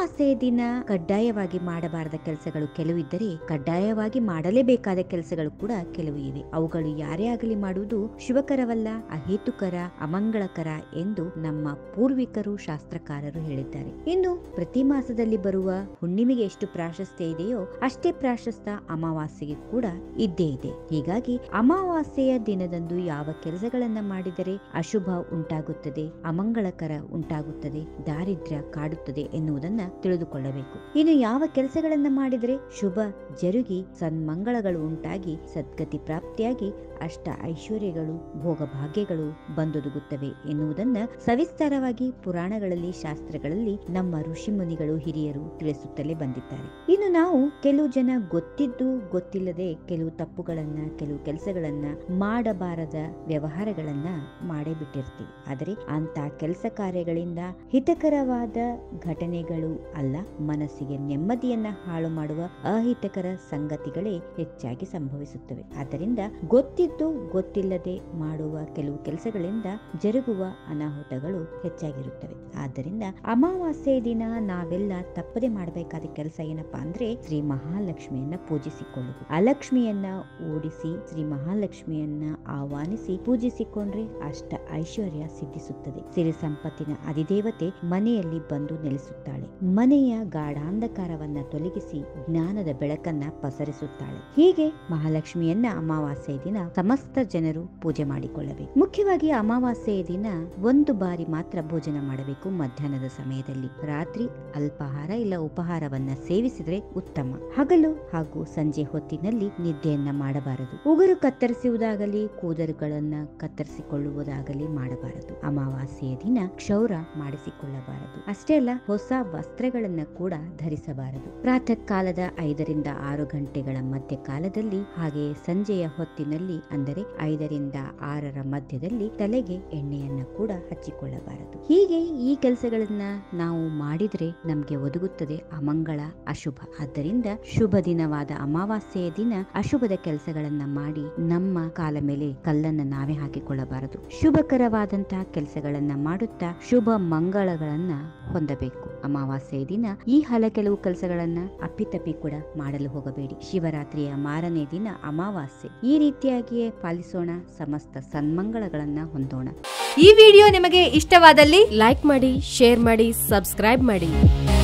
ಅಮಾವಾಸ್ಯೆಯ ದಿನ ಕಡ್ಡಾಯವಾಗಿ ಮಾಡಬಾರದ ಕೆಲಸಗಳು ಕೆಲವು ಇದ್ದರೆ ಕಡ್ಡಾಯವಾಗಿ ಮಾಡಲೇಬೇಕಾದ ಕೆಲಸಗಳು ಕೂಡ ಕೆಲವು ಇವೆ ಅವುಗಳು ಯಾರೇ ಆಗಲಿ ಮಾಡುವುದು ಶುಭಕರವಲ್ಲ ಅಹೇತುಕರ ಅಮಂಗಳಕರ ಎಂದು ನಮ್ಮ ಪೂರ್ವಿಕರು ಶಾಸ್ತ್ರಕಾರರು ಹೇಳಿದ್ದಾರೆ ಇನ್ನು ಪ್ರತಿ ಮಾಸದಲ್ಲಿ ಬರುವ ಹುಣ್ಣಿಮೆಗೆ ಎಷ್ಟು ಪ್ರಾಶಸ್ತ್ಯ ಇದೆಯೋ ಅಷ್ಟೇ ಪ್ರಾಶಸ್ತ್ಯ ಅಮಾವಾಸ್ಯೆಗೆ ಕೂಡ ಇದ್ದೇ ಇದೆ ಹೀಗಾಗಿ ಅಮಾವಾಸ್ಯೆಯ ದಿನದಂದು ಯಾವ ಕೆಲಸಗಳನ್ನ ಮಾಡಿದರೆ ಅಶುಭ ಉಂಟಾಗುತ್ತದೆ ಅಮಂಗಳಕರ ಉಂಟಾಗುತ್ತದೆ ದಾರಿದ್ರ್ಯ ಕಾಡುತ್ತದೆ ಎನ್ನುವುದನ್ನ ತಿಳಿದುಕೊಳ್ಳಬೇಕು ಇನ್ನು ಯಾವ ಕೆಲಸಗಳನ್ನ ಮಾಡಿದರೆ ಶುಭ ಜರುಗಿ ಸನ್ಮಂಗಳಗಳು ಉಂಟಾಗಿ ಸದ್ಗತಿ ಪ್ರಾಪ್ತಿಯಾಗಿ ಅಷ್ಟ ಐಶ್ವರ್ಯಗಳು ಭೋಗ ಭಾಗ್ಯಗಳು ಬಂದೊದಗುತ್ತವೆ ಎನ್ನುವುದನ್ನ ಸವಿಸ್ತಾರವಾಗಿ ಪುರಾಣಗಳಲ್ಲಿ ಶಾಸ್ತ್ರಗಳಲ್ಲಿ ನಮ್ಮ ಋಷಿ ಮುನಿಗಳು ಹಿರಿಯರು ತಿಳಿಸುತ್ತಲೇ ಬಂದಿದ್ದಾರೆ ಇನ್ನು ನಾವು ಕೆಲವು ಜನ ಗೊತ್ತಿದ್ದು ಗೊತ್ತಿಲ್ಲದೆ ಕೆಲವು ತಪ್ಪುಗಳನ್ನ ಕೆಲವು ಕೆಲಸಗಳನ್ನ ಮಾಡಬಾರದ ವ್ಯವಹಾರಗಳನ್ನ ಮಾಡೇ ಬಿಟ್ಟಿರ್ತೀವಿ ಆದರೆ ಅಂತ ಕೆಲಸ ಕಾರ್ಯಗಳಿಂದ ಹಿತಕರವಾದ ಘಟನೆಗಳು ಅಲ್ಲ ಮನಸ್ಸಿಗೆ ನೆಮ್ಮದಿಯನ್ನ ಹಾಳು ಮಾಡುವ ಅಹಿತಕರ ಸಂಗತಿಗಳೇ ಹೆಚ್ಚಾಗಿ ಸಂಭವಿಸುತ್ತವೆ ಆದ್ದರಿಂದ ಗೊತ್ತಿದ್ದು ಗೊತ್ತಿಲ್ಲದೆ ಮಾಡುವ ಕೆಲವು ಕೆಲಸಗಳಿಂದ ಜರುಗುವ ಅನಾಹುತಗಳು ಹೆಚ್ಚಾಗಿರುತ್ತವೆ ಆದ್ದರಿಂದ ಅಮಾವಾಸ್ಯೆ ದಿನ ನಾವೆಲ್ಲ ತಪ್ಪದೆ ಮಾಡಬೇಕಾದ ಕೆಲಸ ಏನಪ್ಪಾ ಅಂದ್ರೆ ಶ್ರೀ ಮಹಾಲಕ್ಷ್ಮಿಯನ್ನ ಪೂಜಿಸಿಕೊಳ್ಳುವುದು ಅಲಕ್ಷ್ಮಿಯನ್ನ ಓಡಿಸಿ ಶ್ರೀ ಮಹಾಲಕ್ಷ್ಮಿಯನ್ನ ಆಹ್ವಾನಿಸಿ ಪೂಜಿಸಿಕೊಂಡ್ರೆ ಅಷ್ಟ ಐಶ್ವರ್ಯ ಸಿದ್ಧಿಸುತ್ತದೆ ಸಿರಿ ಸಂಪತ್ತಿನ ಅಧಿದೇವತೆ ಮನೆಯಲ್ಲಿ ಬಂದು ನೆಲೆಸುತ್ತಾಳೆ ಮನೆಯ ಗಾಢಾಂಧಕಾರವನ್ನ ತೊಲಗಿಸಿ ಜ್ಞಾನದ ಬೆಳಕನ್ನ ಪಸರಿಸುತ್ತಾಳೆ ಹೀಗೆ ಮಹಾಲಕ್ಷ್ಮಿಯನ್ನ ಅಮಾವಾಸ್ಯೆಯ ದಿನ ಸಮಸ್ತ ಜನರು ಪೂಜೆ ಮಾಡಿಕೊಳ್ಳಬೇಕು ಮುಖ್ಯವಾಗಿ ಅಮಾವಾಸ್ಯೆಯ ದಿನ ಒಂದು ಬಾರಿ ಮಾತ್ರ ಭೋಜನ ಮಾಡಬೇಕು ಮಧ್ಯಾಹ್ನದ ಸಮಯದಲ್ಲಿ ರಾತ್ರಿ ಅಲ್ಪಾಹಾರ ಇಲ್ಲ ಉಪಹಾರವನ್ನ ಸೇವಿಸಿದ್ರೆ ಉತ್ತಮ ಹಗಲು ಹಾಗೂ ಸಂಜೆ ಹೊತ್ತಿನಲ್ಲಿ ನಿದ್ದೆಯನ್ನ ಮಾಡಬಾರದು ಉಗುರು ಕತ್ತರಿಸುವುದಾಗಲಿ ಕೂದಲುಗಳನ್ನ ಕತ್ತರಿಸಿಕೊಳ್ಳುವುದಾಗಲಿ ಮಾಡಬಾರದು ಅಮಾವಾಸ್ಯೆಯ ದಿನ ಕ್ಷೌರ ಮಾಡಿಸಿಕೊಳ್ಳಬಾರದು ಅಷ್ಟೇ ಅಲ್ಲ ಹೊಸ ವಸ್ತ್ರಗಳನ್ನ ಕೂಡ ಧರಿಸಬಾರದು ಪ್ರಾತಃ ಕಾಲದ ಐದರಿಂದ ಆರು ಗಂಟೆಗಳ ಮಧ್ಯ ಕಾಲದಲ್ಲಿ ಹಾಗೆ ಸಂಜೆಯ ಹೊತ್ತಿನಲ್ಲಿ ಅಂದರೆ ಐದರಿಂದ ಆರರ ಮಧ್ಯದಲ್ಲಿ ತಲೆಗೆ ಎಣ್ಣೆಯನ್ನ ಕೂಡ ಹಚ್ಚಿಕೊಳ್ಳಬಾರದು ಹೀಗೆ ಈ ಕೆಲಸಗಳನ್ನ ನಾವು ಮಾಡಿದ್ರೆ ನಮ್ಗೆ ಒದಗುತ್ತದೆ ಅಮಂಗಳ ಅಶುಭ ಆದ್ದರಿಂದ ಶುಭ ದಿನವಾದ ಅಮಾವಾಸ್ಯೆಯ ದಿನ ಅಶುಭದ ಕೆಲಸಗಳನ್ನ ಮಾಡಿ ನಮ್ಮ ಕಾಲ ಮೇಲೆ ಕಲ್ಲನ್ನ ನಾವೇ ಹಾಕಿಕೊಳ್ಳಬಾರದು ಶುಭಕರವಾದಂತಹ ಕೆಲಸಗಳನ್ನ ಮಾಡುತ್ತಾ ಶುಭ ಮಂಗಳಗಳನ್ನ ಹೊಂದಬೇಕು ಅಮಾವಾಸ್ಯೆಯ ದಿನ ಈ ಹಲ ಕೆಲವು ಕೆಲಸಗಳನ್ನ ಅಪ್ಪಿತಪ್ಪಿ ಕೂಡ ಮಾಡಲು ಹೋಗಬೇಡಿ ಶಿವರಾತ್ರಿಯ ಮಾರನೇ ದಿನ ಅಮಾವಾಸ್ಯೆ ಈ ರೀತಿಯಾಗಿಯೇ ಪಾಲಿಸೋಣ ಸಮಸ್ತ ಸನ್ಮಂಗಳಗಳನ್ನ ಹೊಂದೋಣ ಈ ವಿಡಿಯೋ ನಿಮಗೆ ಇಷ್ಟವಾದಲ್ಲಿ ಲೈಕ್ ಮಾಡಿ ಶೇರ್ ಮಾಡಿ ಸಬ್ಸ್ಕ್ರೈಬ್ ಮಾಡಿ